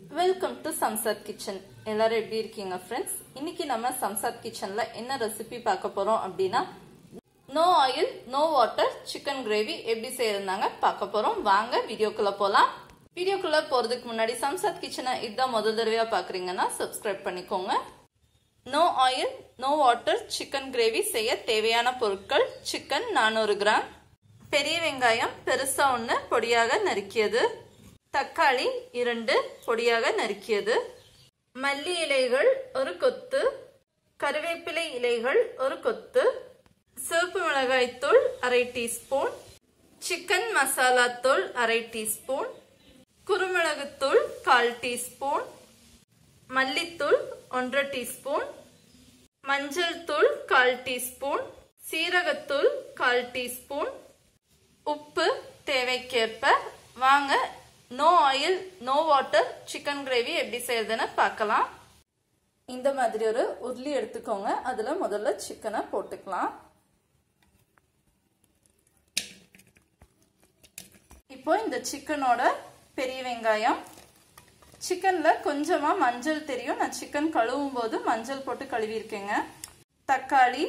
welcome to Shamshad kitchen எல்லாரும் எப்படி இருக்கீங்க ஃப்ரெண்ட்ஸ் இன்னைக்கு நம்ம சம்சாத் கிச்சன்ல என்ன ரெசிபி பார்க்க போறோம் அப்படின்னா no oil no water chicken gravy எப்படி செய்யறதாங்க பார்க்க போறோம் வாங்க வீடியோக்குள்ள போலாம் வீடியோக்குள்ள போறதுக்கு முன்னாடி சம்சாத் கிச்சனை இதான் முதல் தடவையா பாக்குறீங்கன்னா சப்ஸ்கிரைப் பண்ணிக்கோங்க no oil no water chicken gravy செய்ய தேவையான பொருட்கள் சிக்கன் நானூறு கிராம் பெரிய வெங்காயம் பெருசா ஒன்று பொடியாக நறுக்கியது தக்காளி இரண்டு பொடியாக நறுக்கியது மல்லி இலைகள் ஒரு கொத்து கருவேப்பிலை இலைகள் ஒரு கொத்து சிவப்பு மிளகாய் தூள் அரை டீஸ்பூன் சிக்கன் மசாலா தூள் அரை டீஸ்பூன் குருமிளகுத்தூள் கால் டீஸ்பூன் மல்லித்தூள் ஒன்றரை டீஸ்பூன் மஞ்சள் தூள் கால் டீஸ்பூன் சீரகத்தூள் கால் டீஸ்பூன் உப்பு தேவைக்கேற்ப வாங்க no oil no water chicken gravy எப்படி செய்யறதுன்னு பார்க்கலாம் இந்த மாதிரி ஒரு உருளி எடுத்துக்கோங்க அதுல முதல்ல சிக்கனை போட்டுக்கலாம் இப்போ இந்த சிக்கனோட பெரிய வெங்காயம் சிக்கன்ல கொஞ்சமா மஞ்சள் தெரியும் நான் சிக்கன் கழுவும் போது மஞ்சள் போட்டு கழுவிருக்கேங்க தக்காளி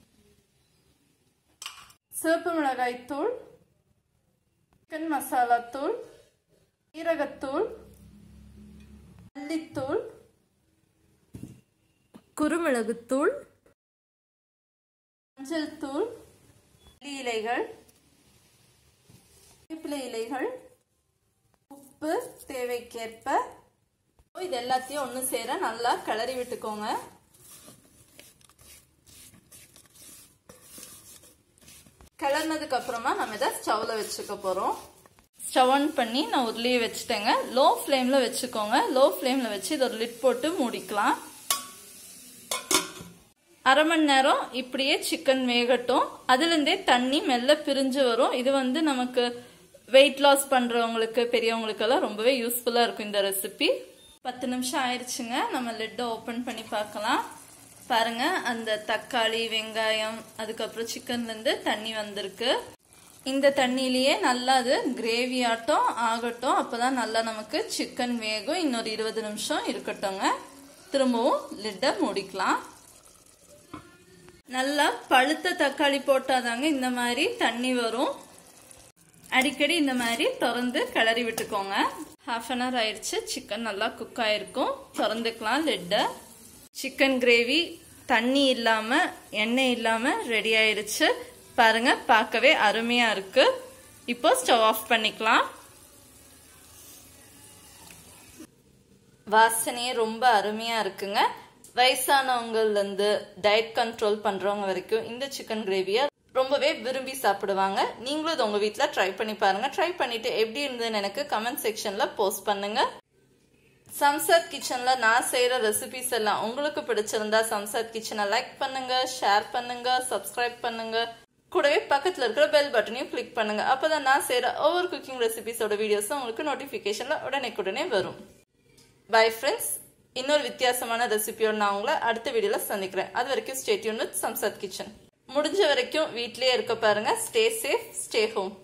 சிவப்பு மிளகாய் தூள் சிக்கன் மசாலா தூள் சீரகத்தூள் மல்லித்தூள் குருமிளகுத்தூள் மஞ்சள் தூள் மல்லி இலைகள் வேப்பிலை இலைகள் உப்பு தேவைக்கேற்ப இது எல்லாத்தையும் ஒன்று சேர நல்லா கிளறி விட்டுக்கோங்க கிளறினதுக்கு அப்புறமா நம்ம இதை ஸ்டவ்ல வச்சுக்க போறோம் ஸ்டவ் ஆன் பண்ணி நான் உருளியை வச்சுட்டேங்க லோ ஃப்ளேம்ல வச்சுக்கோங்க லோ ஃப்ளேம்ல வச்சு இதை ஒரு லிட் போட்டு மூடிக்கலாம் அரை மணி நேரம் இப்படியே சிக்கன் வேகட்டும் அதுலேருந்தே தண்ணி மெல்ல பிரிஞ்சு வரும் இது வந்து நமக்கு வெயிட் லாஸ் பண்றவங்களுக்கு பெரியவங்களுக்கெல்லாம் ரொம்பவே யூஸ்ஃபுல்லா இருக்கும் இந்த ரெசிபி பத்து நிமிஷம் ஆயிடுச்சுங்க நம்ம லிட்டை ஓப்பன் பண்ணி பார்க்கலாம் பாருங்க அந்த தக்காளி வெங்காயம் அதுக்கப்புறம் சிக்கன்ல இருந்து தண்ணி வந்திருக்கு இந்த தண்ணியிலேயே நல்லா அது கிரேவி ஆட்டம் ஆகட்டும் அப்பதான் நல்லா நமக்கு சிக்கன் வேகும் இன்னொரு இருபது நிமிஷம் இருக்கட்டும்ங்க திரும்பவும் லிட்டை மூடிக்கலாம் நல்லா பழுத்த தக்காளி போட்டாதாங்க இந்த மாதிரி தண்ணி வரும் அடிக்கடி இந்த மாதிரி திறந்து கிளறி விட்டுக்கோங்க ஹாஃப் அன் ஹவர் ஆயிடுச்சு சிக்கன் நல்லா குக் ஆயிருக்கும் திறந்துக்கலாம் லிட்டை சிக்கன் கிரேவி தண்ணி இல்லாம எண்ணெய் இல்லாம ரெடி ஆயிருச்சு பாருங்க பார்க்கவே அருமையா இருக்கு இப்போ ஸ்டவ் ஆஃப் பண்ணிக்கலாம் வாசனையே ரொம்ப அருமையா இருக்குங்க வயசானவங்கல இருந்து டயட் கண்ட்ரோல் பண்றவங்க வரைக்கும் இந்த சிக்கன் கிரேவியை ரொம்பவே விரும்பி சாப்பிடுவாங்க நீங்களும் இது உங்க வீட்ல ட்ரை பண்ணி பாருங்க ட்ரை பண்ணிட்டு எப்படி இருந்ததுன்னு எனக்கு கமெண்ட் செக்ஷன்ல போஸ்ட் பண்ணுங்க சம்சாத் கிச்சன்ல நான் செய்யற ரெசிபிஸ் எல்லாம் உங்களுக்கு பிடிச்சிருந்தா சம்சாத் கிச்சனை லைக் பண்ணுங்க ஷேர் பண்ணுங்க சப்ஸ்கிரைப் பண்ணுங்க கூடவே பக்கத்துல இருக்கிற பெல் பட்டனையும் கிளிக் பண்ணுங்க அப்பதான் நான் செய்யற ஒவ்வொரு குக்கிங் ரெசிபிஸோட வீடியோஸ் உங்களுக்கு நோட்டிபிகேஷன்ல உடனே வரும் பை ஃப்ரெண்ட்ஸ் இன்னொரு வித்தியாசமான ரெசிபியோட நான் உங்களை அடுத்த வீடியோல சந்திக்கிறேன் அது வரைக்கும் ஸ்டேட்யூன் வித் சம்சாத் கிச்சன் முடிஞ்ச வரைக்கும் வீட்லயே இருக்க பாருங்க ஸ்டே சேஃப் ஸ்டே ஹோம்